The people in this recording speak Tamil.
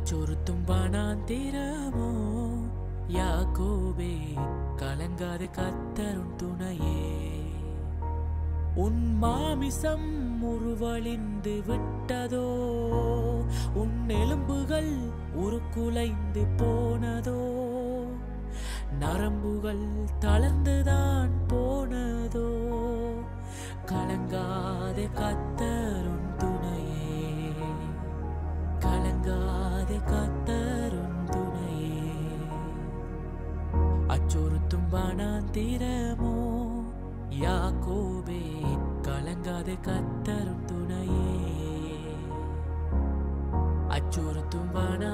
அச்சொருத்தும் வனாந்திரமோ யாக்கோபே கலங்காத கத்தருன் துணையே உன் மாமிசம் உருவழிந்து விட்டதோ உன் எலும்புகள் உருக்குலைந்து போனதோ நரம்புகள் தளர்ந்துதான் போனதோ கலங்காத கத்தருன் துணையே கலங்காத கத்தருன் துணையே அச்சொருத்தும் வனாந்திரமோ யாக்கோபே கலங்காத கத்தரும் துணையே அச்சொருத்தும் வனா